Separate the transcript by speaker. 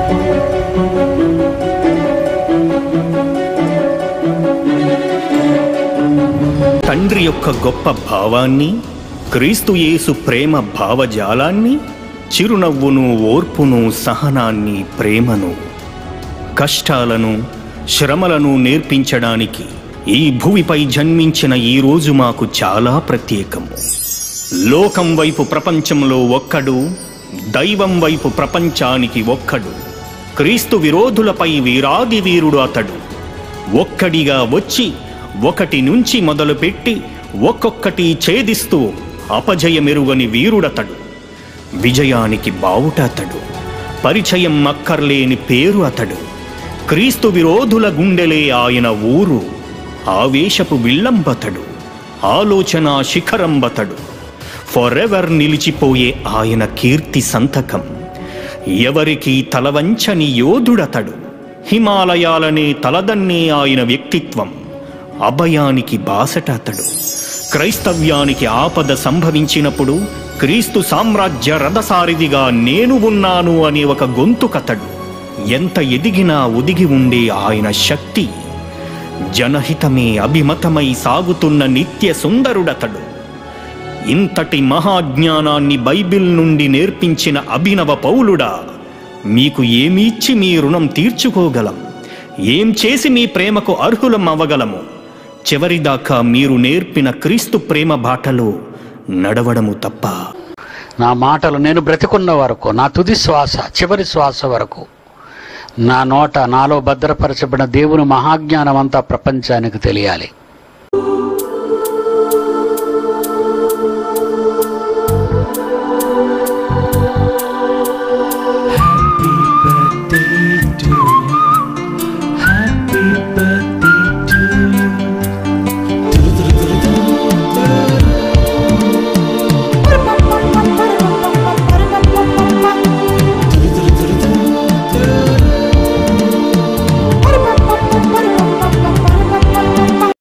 Speaker 1: తండ్రి యొక్క గొప్ప భావాన్ని క్రీస్తు యేసు ప్రేమ భావజాలాన్ని చిరునవ్వును ఓర్పును సహనాన్ని ప్రేమను కష్టాలను శ్రమలను నేర్పించడానికి ఈ భూమిపై జన్మించిన ఈ రోజు మాకు చాలా ప్రత్యేకము లోకం వైపు ప్రపంచంలో ఒక్కడు దైవం వైపు ప్రపంచానికి ఒక్కడు క్రీస్తు విరోధులపై వీరాది వీరుడు అతడు ఒక్కడిగా వచ్చి ఒకటి నుంచి మొదలుపెట్టి ఒక్కొక్కటి ఛేదిస్తూ అపజయమెరుగని వీరుడతడు విజయానికి బావుట అతడు పరిచయం అక్కర్లేని పేరు అతడు క్రీస్తు విరోధుల గుండెలే ఆయన ఊరు ఆవేశపు విల్లంబతడు ఆలోచన శిఖరంబతడు ఫరెవర్ నిలిచిపోయే ఆయన కీర్తి సంతకం ఎవరికి తలవంచని యోధుడతడు హిమాలయాలనే తలదన్నే ఆయన వ్యక్తిత్వం అభయానికి బాసట అతడు క్రైస్తవ్యానికి ఆపద సంభవించినప్పుడు క్రీస్తు సామ్రాజ్య రథసారిదిగా నేను ఉన్నాను అనే ఒక గొంతుకతడు ఎంత ఎదిగినా ఒదిగి ఉండే ఆయన శక్తి జనహితమే అభిమతమై సాగుతున్న నిత్య సుందరుడతడు ఇంతటి మహాజ్ఞానాన్ని బైబిల్ నుండి నేర్పించిన అభినవ పౌలుడా మీకు ఏమి ఇచ్చి మీ రుణం తీర్చుకోగలం ఏం చేసి మీ ప్రేమకు అర్హులం అవ్వగలము చివరిదాకా మీరు నేర్పిన క్రీస్తు ప్రేమ బాటలో నడవడము తప్ప
Speaker 2: నా మాటలు నేను బ్రతికున్న వరకు నా తుది శ్వాస చివరి శ్వాస వరకు నా నోట నాలో భద్రపరచబడిన దేవుని మహాజ్ఞానం అంతా ప్రపంచానికి తెలియాలి